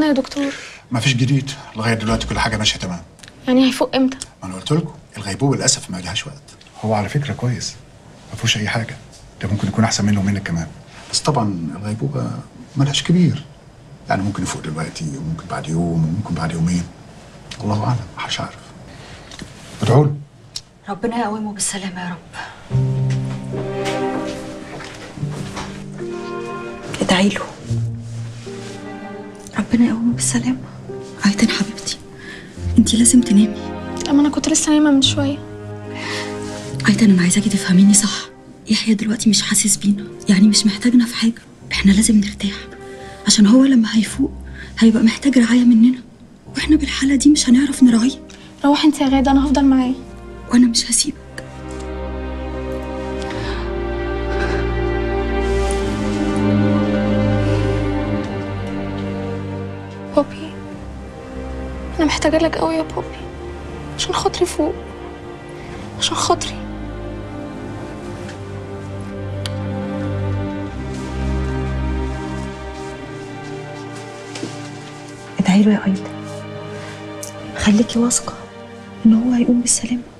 يا دكتور مفيش جديد لغايه دلوقتي كل حاجه ماشيه تمام يعني هيفوق امتى ما انا قلت لكم الغيبوبه للاسف ما لهاش وقت هو على فكره كويس ما فيهوش اي حاجه ده ممكن يكون احسن منه ومنك كمان بس طبعا الغيبوبه ملهاش كبير يعني ممكن يفوق دلوقتي وممكن بعد يوم وممكن بعد يومين الله اعلم محدش عارف ادعوا له ربنا يقومه بالسلامة يا رب ادعي له ربنا يقومه بالسلامة عايدة حبيبتي انت لازم تنامي لما انا كنت لسه نايمه من شويه عايدة انا عايزاكي تفهميني صح يحيى دلوقتي مش حاسس بينا يعني مش محتاجنا في حاجة احنا لازم نرتاح عشان هو لما هيفوق هيبقى محتاج رعاية مننا واحنا بالحالة دي مش هنعرف نراعيه روح انت يا غاده انا هفضل معاه وانا مش هسيبك بوبي انا محتاجه لك قوي يا بوبي عشان خاطري فوق عشان خاطري ادعي له يا عايدة خليكي واثقة ان هو هيقوم بالسلامة